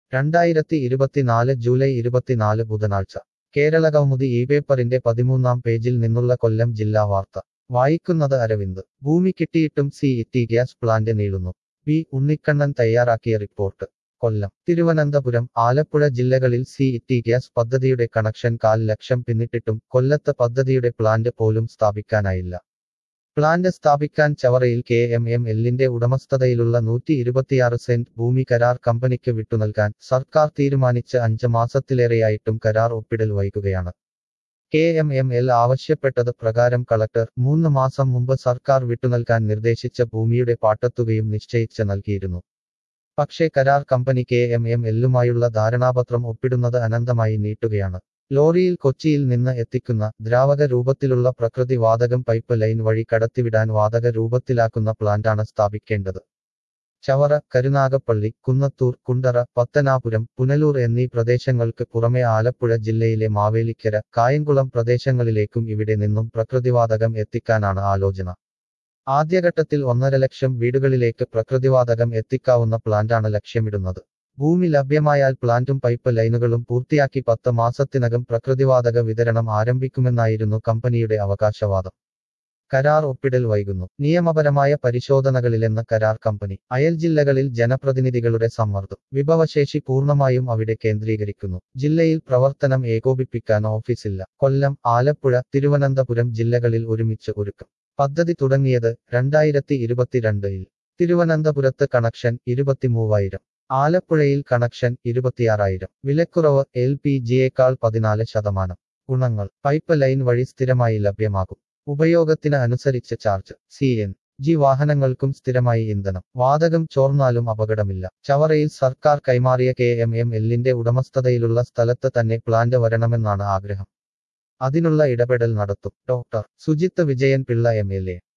രണ്ടായിരത്തി ഇരുപത്തിനാല് ജൂലൈ ഇരുപത്തിനാല് ബുധനാഴ്ച കേരള കൗമുദി ഈ പേപ്പറിന്റെ പതിമൂന്നാം പേജിൽ നിന്നുള്ള കൊല്ലം ജില്ലാ വാർത്ത വായിക്കുന്നത് അരവിന്ദ് ഭൂമി കിട്ടിയിട്ടും സി ഇറ്റി ഗ്യാസ് പ്ലാന്റ് നീളുന്നു പി ഉണ്ണിക്കണ്ണൻ തയ്യാറാക്കിയ റിപ്പോർട്ട് കൊല്ലം തിരുവനന്തപുരം ആലപ്പുഴ ജില്ലകളിൽ സി ഇറ്റി ഗ്യാസ് പദ്ധതിയുടെ കണക്ഷൻ കാൽ ലക്ഷം പിന്നിട്ടിട്ടും കൊല്ലത്ത് പദ്ധതിയുടെ പ്ലാന്റ് പോലും സ്ഥാപിക്കാനായില്ല പ്ലാന്റ് സ്ഥാപിക്കാൻ ചവറയിൽ കെ എം എം എല്ലിന്റെ ഉടമസ്ഥതയിലുള്ള നൂറ്റി ഇരുപത്തിയാറ് സെന്റ് ഭൂമി കരാർ കമ്പനിക്ക് വിട്ടുനൽകാൻ സർക്കാർ തീരുമാനിച്ച് അഞ്ച് മാസത്തിലേറെയായിട്ടും കരാർ ഒപ്പിടൽ വൈകുകയാണ് കെ എം എം എൽ ആവശ്യപ്പെട്ടത് പ്രകാരം കളക്ടർ മൂന്ന് മാസം മുമ്പ് സർക്കാർ വിട്ടുനൽകാൻ നിർദ്ദേശിച്ച ഭൂമിയുടെ പാട്ടത്തുകയും നിശ്ചയിച്ച് നൽകിയിരുന്നു പക്ഷേ കരാർ കമ്പനി കെ എം എം എല്ലുമായുള്ള ധാരണാപത്രം ഒപ്പിടുന്നത് അനന്തമായി നീട്ടുകയാണ് ലോറിയിൽ കൊച്ചിയിൽ നിന്ന് എത്തിക്കുന്ന ദ്രാവക രൂപത്തിലുള്ള പ്രകൃതി വാതകം പൈപ്പ് ലൈൻ വഴി കടത്തിവിടാൻ വാതക രൂപത്തിലാക്കുന്ന പ്ലാന്റാണ് സ്ഥാപിക്കേണ്ടത് ചവറ കരുനാഗപ്പള്ളി കുന്നത്തൂർ കുണ്ടറ പത്തനാപുരം പുനലൂർ എന്നീ പ്രദേശങ്ങൾക്ക് പുറമെ ആലപ്പുഴ ജില്ലയിലെ മാവേലിക്കര കായംകുളം പ്രദേശങ്ങളിലേക്കും ഇവിടെ നിന്നും പ്രകൃതിവാതകം എത്തിക്കാനാണ് ആലോചന ആദ്യഘട്ടത്തിൽ ഒന്നര ലക്ഷം വീടുകളിലേക്ക് പ്രകൃതിവാതകം എത്തിക്കാവുന്ന പ്ലാന്റാണ് ലക്ഷ്യമിടുന്നത് ഭൂമി ലഭ്യമായാൽ പ്ലാന്റും പൈപ്പ് ലൈനുകളും പൂർത്തിയാക്കി പത്ത് മാസത്തിനകം പ്രകൃതിവാതക വിതരണം ആരംഭിക്കുമെന്നായിരുന്നു കമ്പനിയുടെ അവകാശവാദം കരാർ ഒപ്പിടൽ വൈകുന്നു നിയമപരമായ പരിശോധനകളിലെന്ന് കരാർ കമ്പനി അയൽ ജില്ലകളിൽ ജനപ്രതിനിധികളുടെ സമ്മർദ്ദം വിഭവശേഷി പൂർണ്ണമായും അവിടെ കേന്ദ്രീകരിക്കുന്നു ജില്ലയിൽ പ്രവർത്തനം ഏകോപിപ്പിക്കാൻ ഓഫീസില്ല കൊല്ലം ആലപ്പുഴ തിരുവനന്തപുരം ജില്ലകളിൽ ഒരുമിച്ച് ഒരുക്കം പദ്ധതി തുടങ്ങിയത് രണ്ടായിരത്തി ഇരുപത്തിരണ്ടിൽ തിരുവനന്തപുരത്ത് കണക്ഷൻ ഇരുപത്തിമൂവായിരം ആലപ്പുഴയിൽ കണക്ഷൻ ഇരുപത്തിയാറായിരം വിലക്കുറവ് എൽ പി ജിയേക്കാൾ പതിനാല് ശതമാനം ഗുണങ്ങൾ പൈപ്പ് ലൈൻ വഴി സ്ഥിരമായി ലഭ്യമാകും ഉപയോഗത്തിന് അനുസരിച്ച് ചാർജ് സി എൻ ജി വാഹനങ്ങൾക്കും സ്ഥിരമായി ഇന്ധനം വാതകം ചോർന്നാലും അപകടമില്ല ചവറയിൽ സർക്കാർ കൈമാറിയ കെ എം എം എല്ലിന്റെ ഉടമസ്ഥതയിലുള്ള സ്ഥലത്ത് തന്നെ പ്ലാന്റ് വരണമെന്നാണ് ആഗ്രഹം അതിനുള്ള ഇടപെടൽ നടത്തും doctor Sujith Vijayan Pillai M L A